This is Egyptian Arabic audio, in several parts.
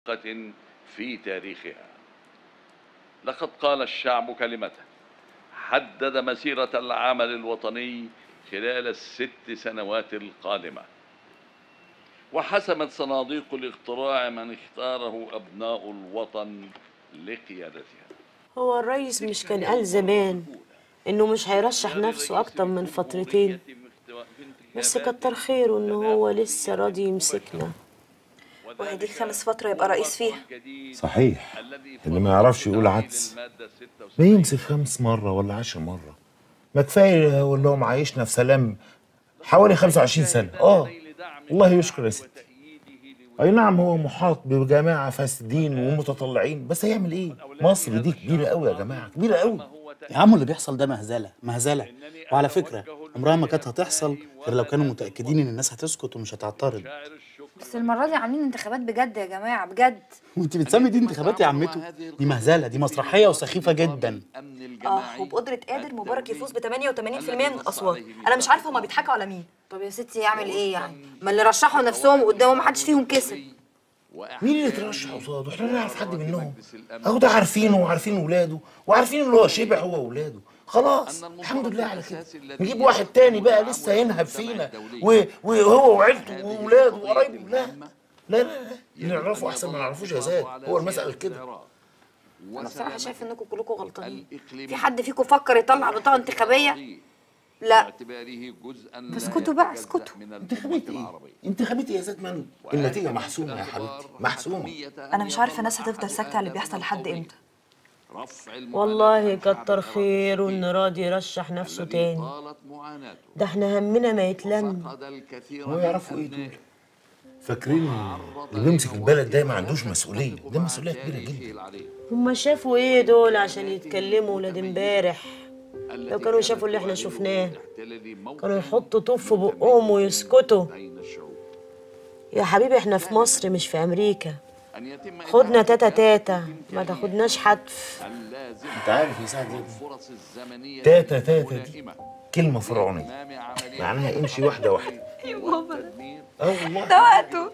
في تاريخها لقد قال الشعب كلمته حدد مسيرة العمل الوطني خلال الست سنوات القادمة وحسمت صناديق الاقتراع من اختاره أبناء الوطن لقيادتها هو الرئيس مش كان قال زمان انه مش هيرشح نفسه اكتر من فترتين بس كتر خيره انه هو لسه راضي يمسكنا وهدي خامس فترة يبقى رئيس فيها صحيح اللي ما يعرفش يقول عدس ما يمسك خمس مرة ولا عشر مرة ما كفاية يقول لهم عايشنا في سلام حوالي 25 سنة اه الله يشكر يا ستي اي نعم هو محاط بجماعة فاسدين ومتطلعين بس هيعمل ايه مصر دي كبيرة قوي يا جماعة كبيرة قوي يا عم اللي بيحصل ده مهزله مهزله وعلى فكره عمرها ما كانت هتحصل غير لو كانوا متاكدين ان الناس هتسكت ومش هتعترض بس المرة دي عاملين انتخابات بجد يا جماعة بجد وانت بتسمي دي انتخابات يا عمته دي مهزله دي مسرحيه وسخيفه جدا اه وبقدرة قادر مبارك يفوز ب 88% من الأصوات أنا مش عارفة هما بيضحكوا على مين طب يا ستي يعمل إيه يعني ما اللي رشحوا نفسهم قدامه ما حدش فيهم كسب مين اللي اترشح قصاده احنا نعرف حد منهم اهو ده عارفينه وعارفين ولاده وعارفين ان هو شبع هو وولاده خلاص الحمد لله على كده نجيب واحد تاني بقى لسه ينهب فينا و- وهو وعيلته وولاده وقرايبه لا لا لا لا اللي نعرفه احسن ما نعرفوش يا زاد هو المسألة كده أنا بصراحة شايف إنكم كلكم غلطانين في حد فيكم فكر يطلع بطاقة انتخابية؟ لا اسكتوا بقى اسكتوا انتخابات ايه؟ انتخابات ايه يا زاد من النتيجة محسومة يا حبيبتي محسومة أنا مش عارفة الناس هتفضل ساكتة على اللي بيحصل لحد إمتى والله كتر خيره انه راضي يرشح نفسه تاني ده احنا همنا ما يتلم هو يعرفوا ايه دول؟ فاكرين اللي بيمسك البلد ده ما عندوش مسؤولية ده مسؤولية كبيرة جدا هما شافوا ايه دول عشان يتكلموا ولاد امبارح لو كانوا شافوا اللي احنا شفناه كانوا يحطوا طوف في بقهم ويسكتوا يا حبيبي احنا في مصر مش في امريكا خدنا تاتا تاتا ما تاخدناش حتف انت عارف يا سعد يا ابني تاتا تاتا دي كلمة فرعونية معناها امشي واحدة واحدة يا بابا اه والله ده وقته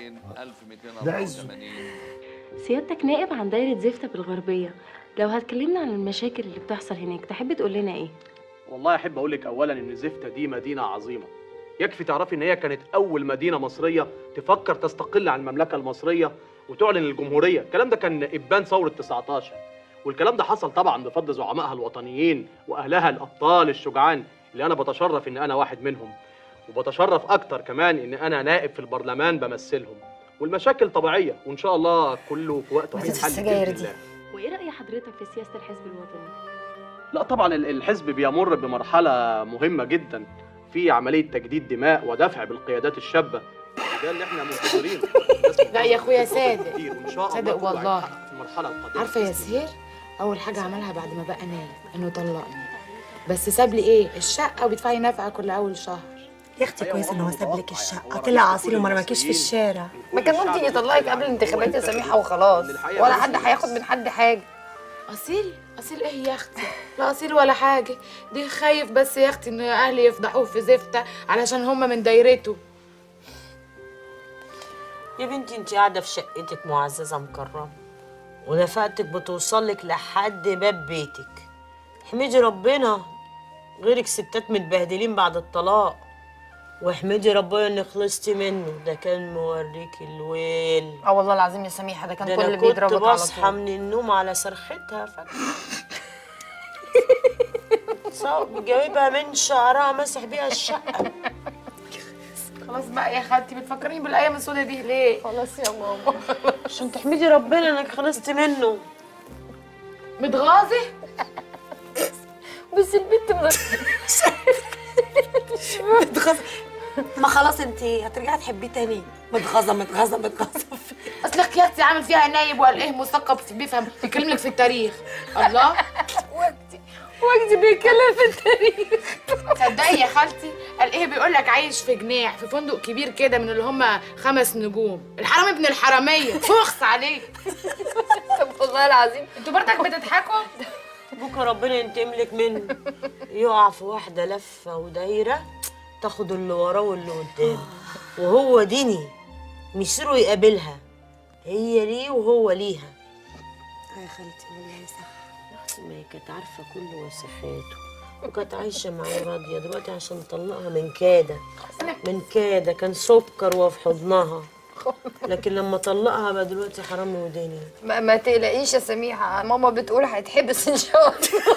ده عزه سيادتك نائب عن دايرة زفتة بالغربية لو هتكلمنا عن المشاكل اللي بتحصل هناك تحب تقول لنا ايه؟ والله احب اقول لك اولا ان زفته دي مدينه عظيمه يكفي تعرفي ان هي كانت اول مدينه مصريه تفكر تستقل عن المملكه المصريه وتعلن الجمهوريه الكلام ده كان ابان ثوره 19 والكلام ده حصل طبعا بفضل زعمائها الوطنيين واهلها الابطال الشجعان اللي انا بتشرف ان انا واحد منهم وبتشرف اكتر كمان ان انا نائب في البرلمان بمثلهم والمشاكل طبيعيه وان شاء الله كله في وقته بس في هينحل السجاير بإذن دي. الله. وايه رأي حضرتك في سياسة الحزب الوطني؟ لا طبعا ال- الحزب بيمر بمرحلة مهمة جدا في عملية تجديد دماء ودفع بالقيادات الشابة ده اللي احنا منتظرين لا يا اخويا صادق كتير وان شاء الله صادق كله والله. هيتحقق في المرحلة القادمة عارفه يا سهير اول حاجه عملها بعد ما بقى نايم انه طلقني بس ساب لي ايه الشقه وبيدفع لي نفقه كل اول شهر يا اختي كويس ان هو ساب لك الشقه طلع عصير وما رماكيش في الشارع ما كان ممكن يطلقك قبل الانتخابات يا سميحه وخلاص ولا حد هياخد من حد حاجه اصيل اصيل ايه يا اختي لا اصيل ولا حاجه دي خايف بس يا اختي ان اهلي يفضحوه في زفته علشان هم من دايرته يا بنتي انت قاعده في شقتك معززه مكرمه ونفقتك بتوصلك لحد باب بيتك احمدي ربنا غيرك ستات متبهدلين بعد الطلاق واحمدي ربنا انك خلصتي منه ده كان موريكي الويل اه والله العظيم يا سميحه ده كان ده كل انا اللي كنت بيضربك على بصحى طول من النوم على صرختها فاكره صعب جايبها من شعرها مسح بيها الشقه خلاص بقى يا خالتي بتفكريني بالايام السوداء دي ليه خلاص يا ماما عشان تحمدي ربنا انك خلصتي منه متغاظه بس البنت متغاظه ما خلاص انت هترجعي تحبيه تاني متغاظه متغاظه متغاظه اصل اختي عامل فيها نايب وقال ايه مثقف بيفهم بيكلم لك في التاريخ الله وجدي وجدي بيتكلم في التاريخ تصدقي يا خالتي قال ايه بيقول لك عايش في جناح في فندق كبير كده من اللي هم خمس نجوم الحرامي ابن الحراميه فخس عليه طب والله العظيم انتوا برضك بتضحكوا بكره ربنا ينتملك منه يقع في واحده لفه ودايره تاخد اللي وراه واللي قدامه وهو ديني مصيره يقابلها هي ليه وهو ليها يا خالتي والله صح اختي ما هي كانت عارفه كل وسخاته وكانت عايشه معاه راضيه دلوقتي عشان طلقها من كاده من كاده كان سكر وهو في حضنها لكن لما طلقها بقى دلوقتي حرام ودنيا ما, ما تقلقيش يا سميحه ماما بتقول هيتحبس ان شاء الله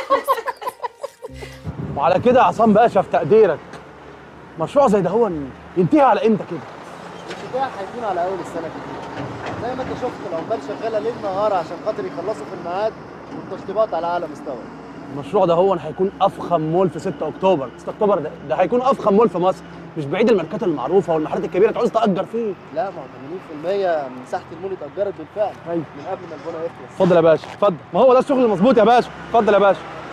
وعلى كده يا عصام باشا في تقديرك مشروع زي ده هو ينتهي على امتى كده البتاع هيكون على اول السنه الجديده زي ما انت شفت العمال شغاله ليل نهار عشان خاطر يخلصوا في الميعاد والتشطيبات على اعلى مستوى المشروع ده هو هيكون افخم مول في 6 اكتوبر 6 اكتوبر ده, ده هيكون افخم مول في مصر مش بعيد الماركات المعروفه والمحلات الكبيره تعوز تاجر فيه لا ما هو 80% من مساحه المول اتاجرت بالفعل أيوة. من قبل ما البنا يخلص اتفضل يا باشا اتفضل ما هو ده الشغل المظبوط يا باشا اتفضل يا باشا